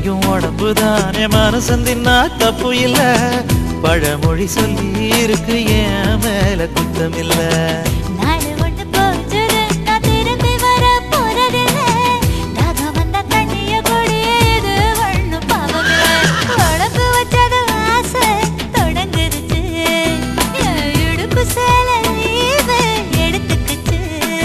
திங்கும் உடம்பு தானே மனசன் தின்னா தப்பு இல்ல பழமொழி சொல்லி இருக்கு என் மேல குத்தம் இல்ல நாடு ஒண்ணு போச்சுது, நான் திரும்பி வர போறதில்ல. தாகம் வந்தா தண்ணிய குடி, இது ஒண்ணும் பாவமில்ல. உனக்கு வச்சது ஆசை தொடங்குதுச்சு. என் இடுப்பு சேலை லீவு எடுத்துக்கிச்சு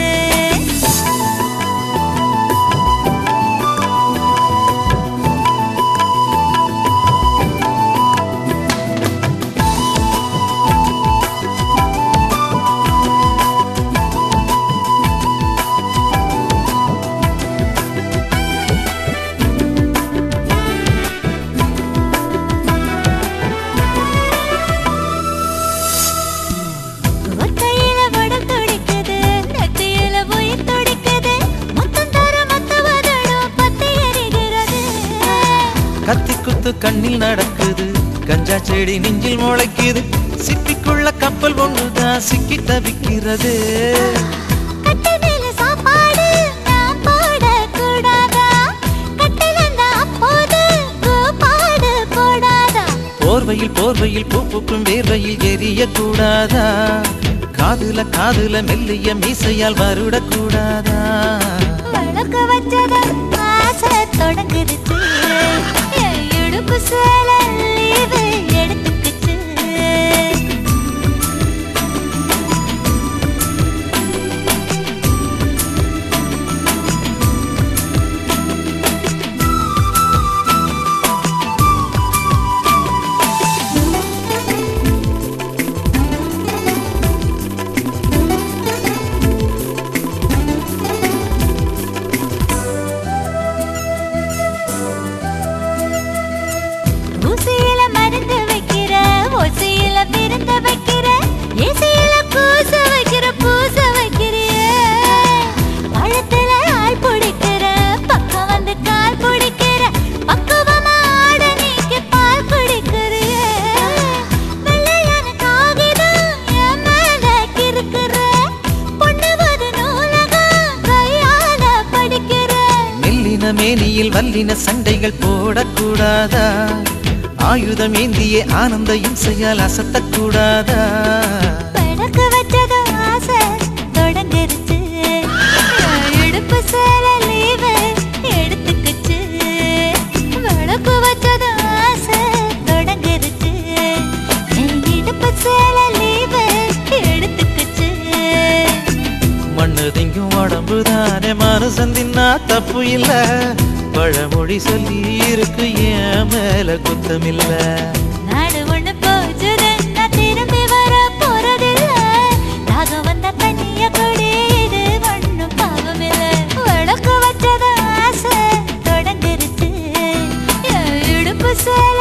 ஒத்தையில உடல் துடிக்குது, நெத்தியில உயிர் துடிக்குது. முத்தம் தர மத்த உதடும் பத்தி எரிகிறது. கத்தி குத்து கண்ணில் நடக்குது கஞ்சா செடி நெஞ்சில் முளைக்குது சிப்பிக்குள்ள கப்பல் ஒண்ணுதான் சிக்கி தவிக்கிறது கட்டு மேல சாப்பாடு நான் போடக்கூடாதா? கட்டில் அந்த அப்போது கூப்பாடு போடாதா? போர்வையில் போர்வையில் பூ பூக்கும் வேர்வையில் எரிய கூடாதா காதுல காதுல மெல்லிய மீசையால் வருடக்கூடாதா விளக்கு வச்சது ஆசை தொடங்குதுச்சு. என் இடுப்பு சேலை லீவு எடுத்துக்கிச்சு ஊசியில மருந்து வைக்கிற ஓசியில விருந்து வைக்கிற ஏசியில கூச வைக்கிற பூச வைக்கிறிய பழத்துல ஆள் பிடிக்கிற பக்கம் வந்து கால் பிடிக்கிற பக்குவமா ஆட நீக்கு பால் குடிக்கிறிய வெள்ளையான காகிதம் என் மேல கிறுக்குற பொண்ணுவது நூலகம் கையால படிக்கிற மெல்லின மேனியில் வல்லின சண்டைகள் போடக்கூடாதா ஆயுதம் ஏந்தியே ஆனந்த இம்சையால் அசத்தக்கூடாதா படக்கு வச்சது ஆசை தொடங்கிருச்சு இடுப்பு சேலை லீவு எடுத்துக்கிச்சு விளக்கு வச்சது ஆசை தொடங்கிருச்சு என் இடுப்பு சேலை லீவு எடுத்துக்கிச்சு மண்ணு திங்கும் உடம்பு தானே மனுஷன் தின்னா தப்பு இல்ல பழமொழி சொல்லி இருக்கு என் மேல குத்தம் இல்ல நாடு ஒண்ணு போச்சுது, நான் திரும்பி வர போறதில்ல. தாகம் வந்தா தண்ணிய குடி, இது ஒண்ணும் பாவமில்ல. விளக்கு வச்சது ஆசை தொடங்கிருச்சு. என் இடுப்பு சேலை